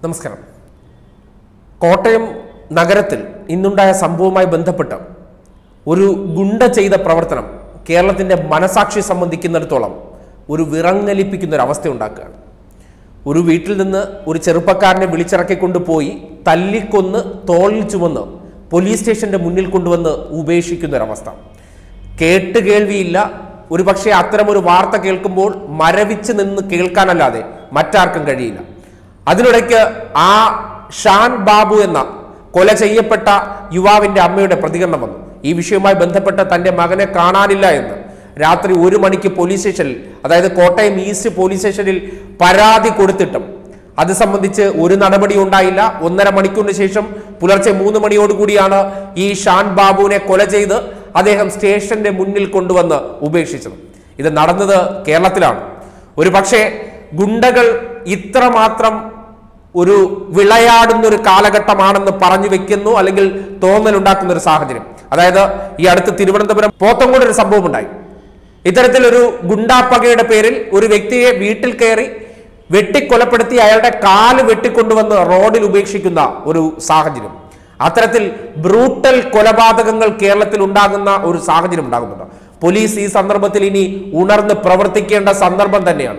നമസ്കാരം കോട്ടയം നഗരത്തിൽ ഇന്നുണ്ടായ സംഭവവുമായി ബന്ധപ്പെട്ട് ഒരു ഗുണ്ട ചെയ്ത പ്രവർത്തനം കേരളത്തിന്റെ മനസാക്ഷി സംബന്ധിക്കുന്നിടത്തോളം ഒരു വിറങ്ങലിപ്പിക്കുന്ന ഒരു അവസ്ഥ ഉണ്ടാക്കുകയാണ് ഒരു വീട്ടിൽ നിന്ന് ഒരു ചെറുപ്പക്കാരനെ വിളിച്ചിറക്കിക്കൊണ്ട് പോയി തല്ലിക്കൊന്ന് തോളിൽ ചുമന്ന് പോലീസ് സ്റ്റേഷന്റെ മുന്നിൽ കൊണ്ടുവന്ന് ഉപേക്ഷിക്കുന്ന ഒരവസ്ഥ കേട്ട് കേൾവിയില്ല ഒരു പക്ഷേ അത്തരം ഒരു വാർത്ത കേൾക്കുമ്പോൾ മരവിച്ച് നിന്ന് കേൾക്കാനല്ലാതെ മറ്റാർക്കും കഴിയില്ല അതിനിടയ്ക്ക് ആ ഷാൻ ബാബു എന്ന കൊല ചെയ്യപ്പെട്ട യുവാവിന്റെ അമ്മയുടെ പ്രതികരണം വന്നു ഈ വിഷയവുമായി ബന്ധപ്പെട്ട് തന്റെ മകനെ കാണാനില്ല എന്ന് രാത്രി ഒരു മണിക്ക് പോലീസ് സ്റ്റേഷനിൽ അതായത് കോട്ടയം ഈസ്റ്റ് പോലീസ് സ്റ്റേഷനിൽ പരാതി കൊടുത്തിട്ടും അത് സംബന്ധിച്ച് ഒരു നടപടി ഉണ്ടായില്ല ഒന്നര മണിക്കൂറിന് ശേഷം പുലർച്ചെ മൂന്ന് മണിയോടുകൂടിയാണ് ഈ ഷാൻ ബാബുവിനെ കൊല ചെയ്ത് അദ്ദേഹം സ്റ്റേഷന്റെ മുന്നിൽ കൊണ്ടുവന്ന് ഉപേക്ഷിച്ചത് ഇത് നടന്നത് കേരളത്തിലാണ് ഒരു പക്ഷേ ഗുണ്ടകൾ ഇത്രമാത്രം ഒരു വിളയാടുന്ന ഒരു കാലഘട്ടമാണെന്ന് പറഞ്ഞു വെക്കുന്നു അല്ലെങ്കിൽ തോന്നലുണ്ടാക്കുന്ന ഒരു സാഹചര്യം അതായത് ഈ അടുത്ത് തിരുവനന്തപുരം പോത്തങ്കോട് ഒരു സംഭവം ഉണ്ടായി ഇത്തരത്തിലൊരു ഗുണ്ടാപ്പകയുടെ പേരിൽ ഒരു വ്യക്തിയെ വീട്ടിൽ കയറി വെട്ടിക്കൊലപ്പെടുത്തി അയാളുടെ കാല് വെട്ടിക്കൊണ്ടുവന്ന് റോഡിൽ ഉപേക്ഷിക്കുന്ന ഒരു സാഹചര്യം അത്തരത്തിൽ ബ്രൂട്ടൽ കൊലപാതകങ്ങൾ കേരളത്തിൽ ഉണ്ടാകുന്ന ഒരു സാഹചര്യം ഉണ്ടാകുന്നുണ്ട് പോലീസ് ഈ സന്ദർഭത്തിൽ ഇനി ഉണർന്ന് പ്രവർത്തിക്കേണ്ട സന്ദർഭം തന്നെയാണ്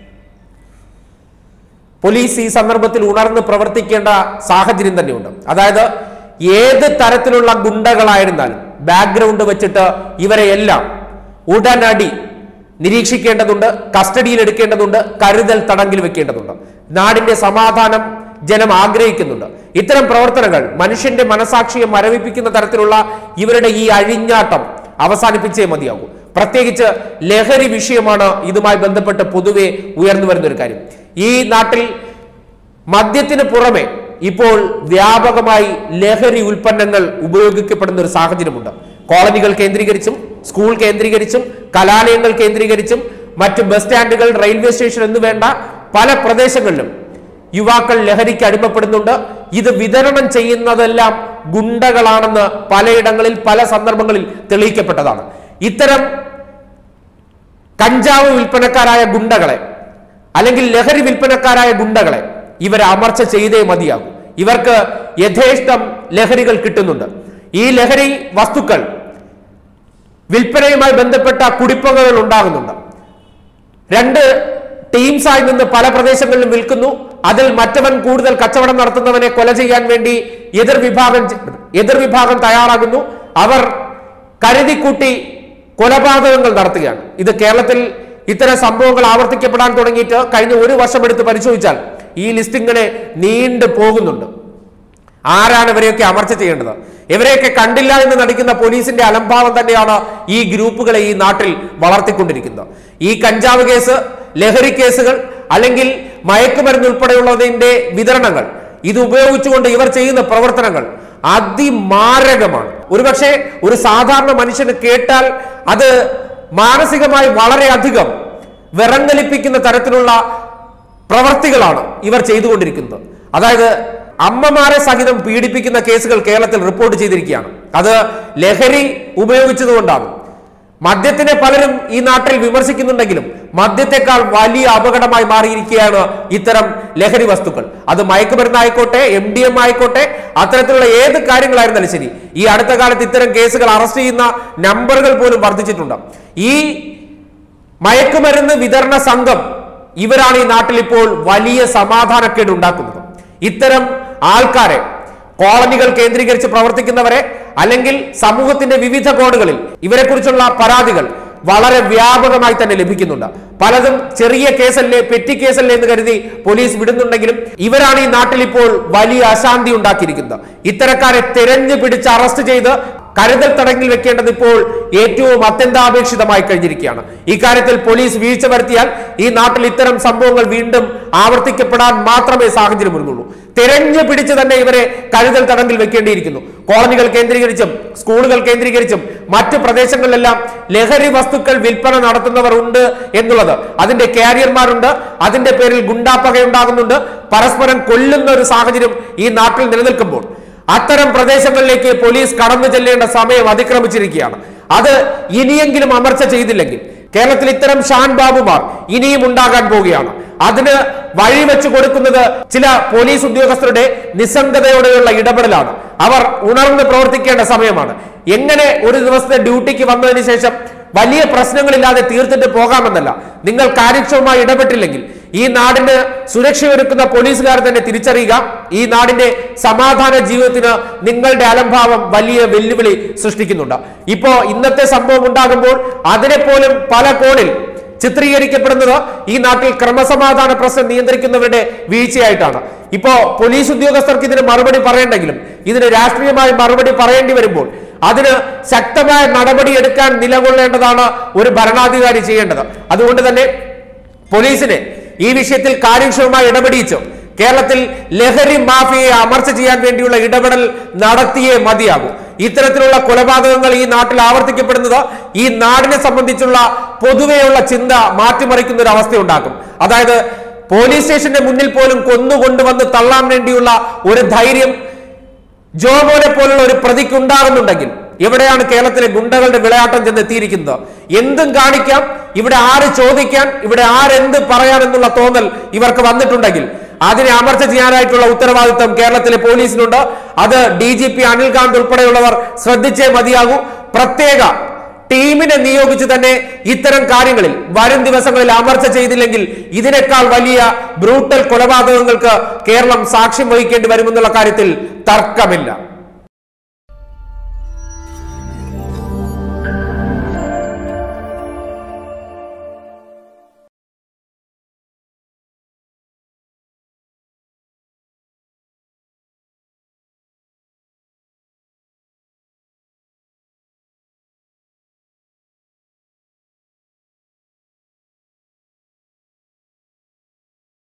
പോലീസ് ഈ സന്ദർഭത്തിൽ ഉണർന്ന് പ്രവർത്തിക്കേണ്ട സാഹചര്യം തന്നെയുണ്ട് അതായത് ഏത് തരത്തിലുള്ള ഗുണ്ടകളായിരുന്നാലും ബാക്ക്ഗ്രൗണ്ട് വെച്ചിട്ട് ഇവരെ എല്ലാം ഉടനടി നിരീക്ഷിക്കേണ്ടതുണ്ട് കസ്റ്റഡിയിൽ എടുക്കേണ്ടതുണ്ട് കരുതൽ തടങ്കിൽ വെക്കേണ്ടതുണ്ട് നാടിന്റെ സമാധാനം ജനം ആഗ്രഹിക്കുന്നുണ്ട് ഇത്തരം പ്രവർത്തനങ്ങൾ മനുഷ്യന്റെ മനസാക്ഷിയെ മരവിപ്പിക്കുന്ന തരത്തിലുള്ള ഇവരുടെ ഈ അഴിഞ്ഞാട്ടം അവസാനിപ്പിച്ചേ മതിയാകൂ പ്രത്യേകിച്ച് ലഹരി വിഷയമാണ് ഇതുമായി ബന്ധപ്പെട്ട് പൊതുവെ ഉയർന്നു വരുന്ന ഒരു കാര്യം ഈ നാട്ടിൽ മദ്യത്തിന് പുറമെ ഇപ്പോൾ വ്യാപകമായി ലഹരി ഉൽപ്പന്നങ്ങൾ ഉപയോഗിക്കപ്പെടുന്ന ഒരു സാഹചര്യമുണ്ട് കോളനികൾ കേന്ദ്രീകരിച്ചും സ്കൂൾ കേന്ദ്രീകരിച്ചും കലാലയങ്ങൾ കേന്ദ്രീകരിച്ചും മറ്റ് ബസ് സ്റ്റാൻഡുകൾ റെയിൽവേ സ്റ്റേഷൻ എന്ന് വേണ്ട പല പ്രദേശങ്ങളിലും യുവാക്കൾ ലഹരിക്ക് അടിമപ്പെടുന്നുണ്ട് ഇത് വിതരണം ചെയ്യുന്നതെല്ലാം ഗുണ്ടകളാണെന്ന് പലയിടങ്ങളിൽ പല സന്ദർഭങ്ങളിൽ തെളിയിക്കപ്പെട്ടതാണ് ഇത്തരം കഞ്ചാവ് വിൽപ്പനക്കാരായ ഗുണ്ടകളെ അല്ലെങ്കിൽ ലഹരി വിൽപ്പനക്കാരായ ഗുണ്ടകളെ ഇവർ അമർച്ച ചെയ്തേ മതിയാകും ഇവർക്ക് യഥേഷ്ടം ലഹരികൾ കിട്ടുന്നുണ്ട് ഈ ലഹരി വസ്തുക്കൾ വിൽപ്പനയുമായി ബന്ധപ്പെട്ട കുടിപ്പകകൾ ഉണ്ടാകുന്നുണ്ട് രണ്ട് ടീംസായി നിന്ന് പല പ്രദേശങ്ങളിലും വിൽക്കുന്നു അതിൽ മറ്റവൻ കൂടുതൽ കച്ചവടം നടത്തുന്നവനെ കൊല ചെയ്യാൻ വേണ്ടി എതിർ വിഭാഗം എതിർ വിഭാഗം തയ്യാറാകുന്നു അവർ കരുതിക്കൂട്ടി കൊലപാതകങ്ങൾ നടത്തുകയാണ് ഇത് കേരളത്തിൽ ഇത്തരം സംഭവങ്ങൾ ആവർത്തിക്കപ്പെടാൻ തുടങ്ങിയിട്ട് കഴിഞ്ഞ ഒരു വർഷം എടുത്ത് പരിശോധിച്ചാൽ ഈ ലിസ്റ്റ് ഇങ്ങനെ നീണ്ടു പോകുന്നുണ്ട് ആരാണ് ഇവരെയൊക്കെ അമർച്ച ചെയ്യേണ്ടത് ഇവരെയൊക്കെ കണ്ടില്ല എന്ന് നടിക്കുന്ന പോലീസിന്റെ അലംഭാവം തന്നെയാണ് ഈ ഗ്രൂപ്പുകളെ ഈ നാട്ടിൽ വളർത്തിക്കൊണ്ടിരിക്കുന്നത് ഈ കഞ്ചാവ് കേസ് ലഹരി കേസുകൾ അല്ലെങ്കിൽ മയക്കുമരുന്ന് ഉൾപ്പെടെയുള്ളതിന്റെ വിതരണങ്ങൾ ഇത് ഉപയോഗിച്ചുകൊണ്ട് ഇവർ ചെയ്യുന്ന പ്രവർത്തനങ്ങൾ അതിമാരകമാണ് ഒരുപക്ഷെ ഒരു സാധാരണ മനുഷ്യന് കേട്ടാൽ അത് മാനസികമായി വളരെയധികം വിറങ്ങലിപ്പിക്കുന്ന തരത്തിലുള്ള പ്രവർത്തികളാണ് ഇവർ ചെയ്തുകൊണ്ടിരിക്കുന്നത് അതായത് അമ്മമാരെ സഹിതം പീഡിപ്പിക്കുന്ന കേസുകൾ കേരളത്തിൽ റിപ്പോർട്ട് ചെയ്തിരിക്കുകയാണ് അത് ലഹരി ഉപയോഗിച്ചതുകൊണ്ടാണ് മദ്യത്തിനെ പലരും ഈ നാട്ടിൽ വിമർശിക്കുന്നുണ്ടെങ്കിലും മദ്യത്തെക്കാൾ വലിയ അപകടമായി മാറിയിരിക്കുകയാണ് ഇത്തരം ലഹരി വസ്തുക്കൾ അത് മയക്കുമരുന്നായിക്കോട്ടെ എം ഡി എം ആയിക്കോട്ടെ അത്തരത്തിലുള്ള ഏത് കാര്യങ്ങളായിരുന്നാലും ശരി ഈ അടുത്ത കാലത്ത് ഇത്തരം കേസുകൾ അറസ്റ്റ് ചെയ്യുന്ന നമ്പറുകൾ പോലും വർദ്ധിച്ചിട്ടുണ്ട് ഈ മയക്കുമരുന്ന് വിതരണ സംഘം ഇവരാണ് ഈ നാട്ടിൽ ഇപ്പോൾ വലിയ സമാധാനക്കേട് ഉണ്ടാക്കുന്നത് ഇത്തരം ആൾക്കാരെ കോളനികൾ കേന്ദ്രീകരിച്ച് പ്രവർത്തിക്കുന്നവരെ അല്ലെങ്കിൽ സമൂഹത്തിന്റെ വിവിധ കോണുകളിൽ ഇവരെക്കുറിച്ചുള്ള പരാതികൾ വളരെ വ്യാപകമായി തന്നെ ലഭിക്കുന്നുണ്ട് പലതും ചെറിയ കേസല്ലേ പെറ്റി കേസല്ലേ എന്ന് കരുതി പോലീസ് വിടുന്നുണ്ടെങ്കിലും ഇവരാണ് ഈ നാട്ടിൽ ഇപ്പോൾ വലിയ അശാന്തി ഉണ്ടാക്കിയിരിക്കുന്നത് ഇത്തരക്കാരെ തെരഞ്ഞു പിടിച്ച് അറസ്റ്റ് ചെയ്ത് കരുതൽ തടങ്കിൽ വെക്കേണ്ടത് ഇപ്പോൾ ഏറ്റവും അത്യന്താപേക്ഷിതമായി കഴിഞ്ഞിരിക്കുകയാണ് ഇക്കാര്യത്തിൽ പോലീസ് വീഴ്ച വരുത്തിയാൽ ഈ നാട്ടിൽ ഇത്തരം സംഭവങ്ങൾ വീണ്ടും ആവർത്തിക്കപ്പെടാൻ മാത്രമേ സാഹചര്യം വരുന്നുള്ളൂ തിരഞ്ഞു പിടിച്ച് തന്നെ ഇവരെ കരുതൽ തടങ്കിൽ വെക്കേണ്ടിയിരിക്കുന്നു കോളനികൾ കേന്ദ്രീകരിച്ചും സ്കൂളുകൾ കേന്ദ്രീകരിച്ചും മറ്റു പ്രദേശങ്ങളിലെല്ലാം ലഹരി വസ്തുക്കൾ വിൽപ്പന നടത്തുന്നവർ ഉണ്ട് എന്നുള്ളത് അതിന്റെ കാരിയർമാരുണ്ട് അതിന്റെ പേരിൽ ഗുണ്ടാപ്പകയുണ്ടാകുന്നുണ്ട് പരസ്പരം കൊല്ലുന്ന ഒരു സാഹചര്യം ഈ നാട്ടിൽ നിലനിൽക്കുമ്പോൾ അത്തരം പ്രദേശങ്ങളിലേക്ക് പോലീസ് കടന്നു ചെല്ലേണ്ട സമയം അതിക്രമിച്ചിരിക്കുകയാണ് അത് ഇനിയെങ്കിലും അമർച്ച ചെയ്തില്ലെങ്കിൽ കേരളത്തിൽ ഇത്തരം ഷാൻ ബാബുമാർ ഇനിയും ഉണ്ടാകാൻ പോവുകയാണ് അതിന് വഴിവെച്ചു കൊടുക്കുന്നത് ചില പോലീസ് ഉദ്യോഗസ്ഥരുടെ നിസ്സംഗതയോടെയുള്ള ഇടപെടലാണ് അവർ ഉണർന്ന് പ്രവർത്തിക്കേണ്ട സമയമാണ് എങ്ങനെ ഒരു ദിവസത്തെ ഡ്യൂട്ടിക്ക് വന്നതിന് ശേഷം വലിയ പ്രശ്നങ്ങളില്ലാതെ തീർത്തിട്ട് പോകാമെന്നല്ല നിങ്ങൾ കാര്യക്ഷമമായി ഇടപെട്ടില്ലെങ്കിൽ ഈ നാടിന് സുരക്ഷയൊരുക്കുന്ന പോലീസുകാർ തന്നെ തിരിച്ചറിയുക ഈ നാടിന്റെ സമാധാന ജീവിതത്തിന് നിങ്ങളുടെ അലംഭാവം വലിയ വെല്ലുവിളി സൃഷ്ടിക്കുന്നുണ്ട് ഇപ്പോ ഇന്നത്തെ സംഭവം ഉണ്ടാകുമ്പോൾ അതിനെ പോലും പല കോണിൽ ചിത്രീകരിക്കപ്പെടുന്നത് ഈ നാട്ടിൽ ക്രമസമാധാന പ്രശ്നം നിയന്ത്രിക്കുന്നവരുടെ വീഴ്ചയായിട്ടാണ് ഇപ്പോ പോലീസ് ഉദ്യോഗസ്ഥർക്ക് ഇതിന് മറുപടി പറയണ്ടെങ്കിലും ഇതിന് രാഷ്ട്രീയമായി മറുപടി പറയേണ്ടി വരുമ്പോൾ അതിന് ശക്തമായ നടപടി എടുക്കാൻ നിലകൊള്ളേണ്ടതാണ് ഒരു ഭരണാധികാരി ചെയ്യേണ്ടത് അതുകൊണ്ട് തന്നെ പോലീസിനെ ഈ വിഷയത്തിൽ കാര്യക്ഷമമായി ഇടപെടിയിച്ചു കേരളത്തിൽ ലഹരി മാഫിയയെ അമർച്ച ചെയ്യാൻ വേണ്ടിയുള്ള ഇടപെടൽ നടത്തിയേ മതിയാകൂ ഇത്തരത്തിലുള്ള കൊലപാതകങ്ങൾ ഈ നാട്ടിൽ ആവർത്തിക്കപ്പെടുന്നത് ഈ നാടിനെ സംബന്ധിച്ചുള്ള പൊതുവെയുള്ള ചിന്ത മാറ്റിമറിക്കുന്ന ഒരു അവസ്ഥ ഉണ്ടാക്കും അതായത് പോലീസ് സ്റ്റേഷന്റെ മുന്നിൽ പോലും കൊന്നുകൊണ്ടുവന്ന് തള്ളാൻ വേണ്ടിയുള്ള ഒരു ധൈര്യം ജോമോനെ പോലുള്ള ഒരു പ്രതിക്ക് ഉണ്ടാകുന്നുണ്ടെങ്കിൽ എവിടെയാണ് കേരളത്തിലെ ഗുണ്ടകളുടെ വിളയാട്ടം ചെന്ന് എത്തിയിരിക്കുന്നത് എന്തും കാണിക്കാം ഇവിടെ ആര് ചോദിക്കാൻ ഇവിടെ ആരെന്ത് പറയാൻ എന്നുള്ള തോന്നൽ ഇവർക്ക് വന്നിട്ടുണ്ടെങ്കിൽ അതിനെ അമർച്ച ചെയ്യാനായിട്ടുള്ള ഉത്തരവാദിത്വം കേരളത്തിലെ പോലീസിനുണ്ട് അത് ഡി ജി പി അനിൽകാന്ത് ഉൾപ്പെടെയുള്ളവർ ശ്രദ്ധിച്ചേ മതിയാകൂ പ്രത്യേക ടീമിനെ നിയോഗിച്ച് തന്നെ ഇത്തരം കാര്യങ്ങളിൽ വരും ദിവസങ്ങളിൽ അമർച്ച ചെയ്തില്ലെങ്കിൽ ഇതിനേക്കാൾ വലിയ ബ്രൂട്ടൽ കൊലപാതകങ്ങൾക്ക് കേരളം സാക്ഷ്യം വഹിക്കേണ്ടി വരുമെന്നുള്ള കാര്യത്തിൽ തർക്കമില്ല